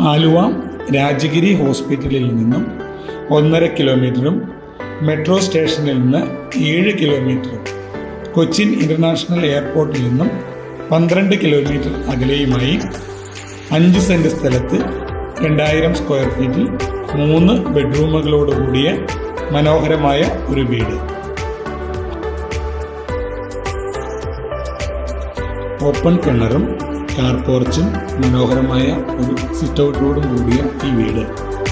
ആലുവ രാജഗിരി ഹോസ്പിറ്റലിൽ നിന്നും ഒന്നര കിലോമീറ്ററും മെട്രോ സ്റ്റേഷനിൽ നിന്ന് ഏഴ് കിലോമീറ്ററും കൊച്ചിൻ ഇൻ്റർനാഷണൽ എയർപോർട്ടിൽ നിന്നും പന്ത്രണ്ട് കിലോമീറ്റർ അകലെയുമായി അഞ്ച് സെൻറ് സ്ഥലത്ത് രണ്ടായിരം സ്ക്വയർ ഫീറ്റിൽ മൂന്ന് ബെഡ്റൂമുകളോട് കൂടിയ മനോഹരമായ ഒരു വീട് ഓപ്പൺ കിണറും കാർ പോർച്ചും മനോഹരമായ ഒരു സിറ്റ് ഔട്ടോടും കൂടിയ ഈ വീട്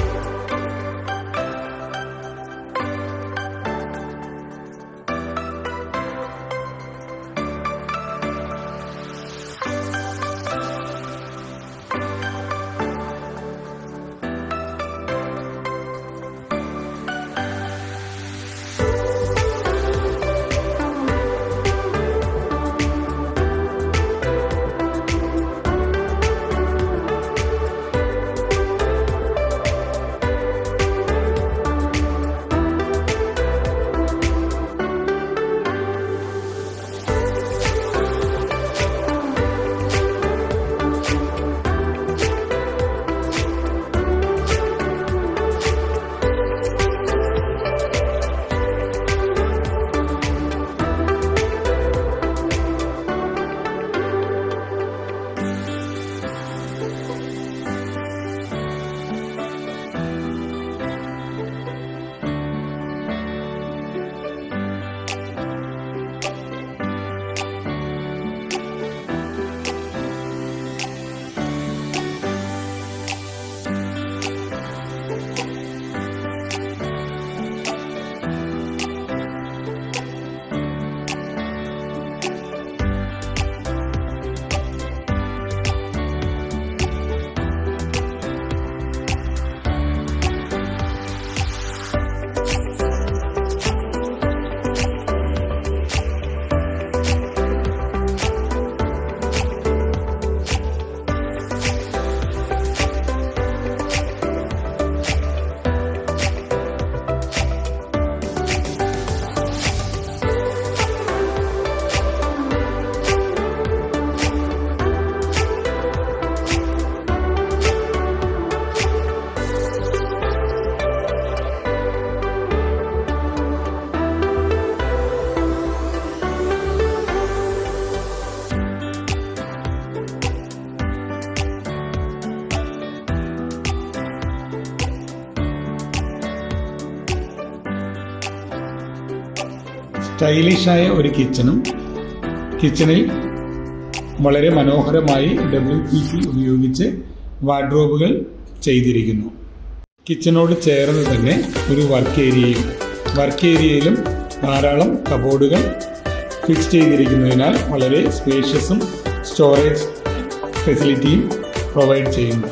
സ്റ്റൈലിഷായ ഒരു കിച്ചണും കിച്ചണിൽ വളരെ മനോഹരമായി ഡബ്ല്യു പി സി ഉപയോഗിച്ച് വാർഡ്രോബുകൾ ചെയ്തിരിക്കുന്നു കിച്ചണോട് ചേർന്ന് തന്നെ ഒരു വർക്ക് ഏരിയയും വർക്ക് ഏരിയയിലും ധാരാളം കബോർഡുകൾ ഫിക്സ് ചെയ്തിരിക്കുന്നതിനാൽ വളരെ സ്പേഷ്യസും സ്റ്റോറേജ് ഫെസിലിറ്റിയും പ്രൊവൈഡ് ചെയ്യുന്നു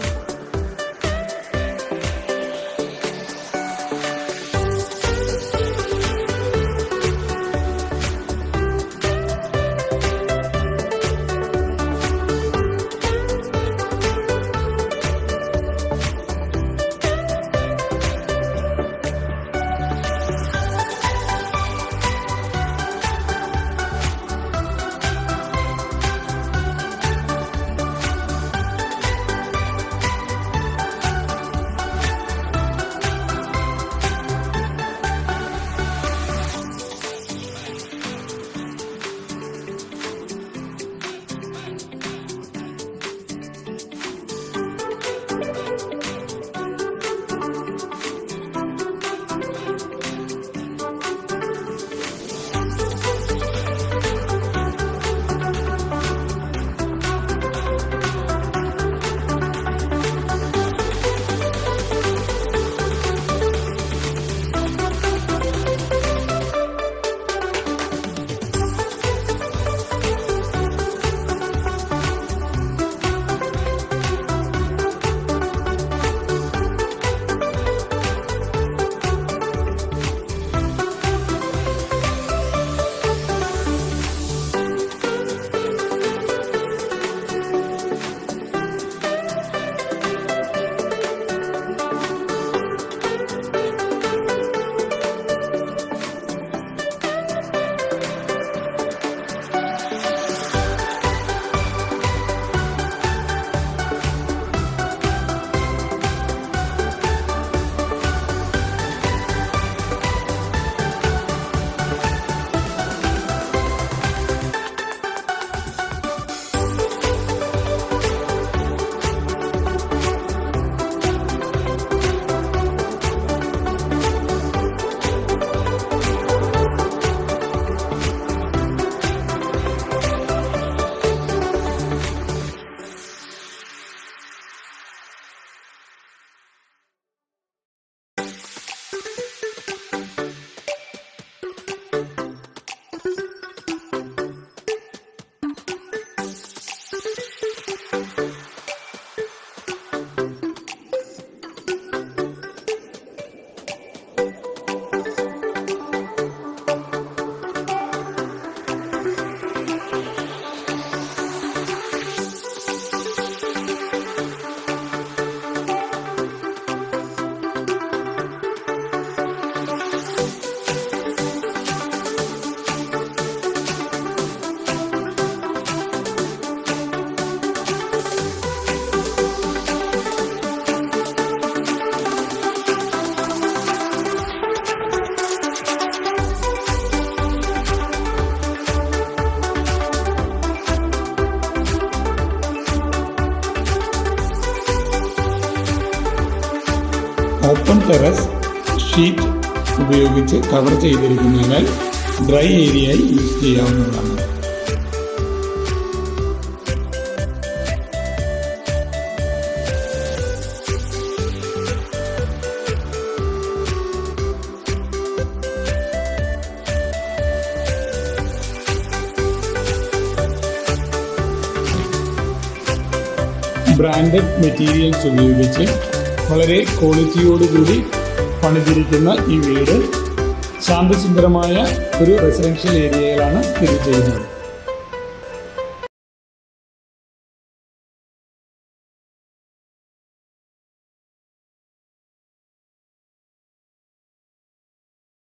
ഓപ്പൺ ടെറസ് ഷീറ്റ് ഉപയോഗിച്ച് കവർ ചെയ്തിരിക്കുന്നതിനാൽ ഡ്രൈ ഏരിയയായി യൂസ് ചെയ്യാവുന്നതാണ് ബ്രാൻഡഡ് മെറ്റീരിയൽസ് ഉപയോഗിച്ച് വളരെ ക്വാളിറ്റിയോടുകൂടി പണിതിരിക്കുന്ന ഈ വീട് ശാന്തസുന്ദരമായ ഒരു റെസിഡൻഷ്യൽ ഏരിയയിലാണ് സ്ഥിതി ചെയ്യുന്നത്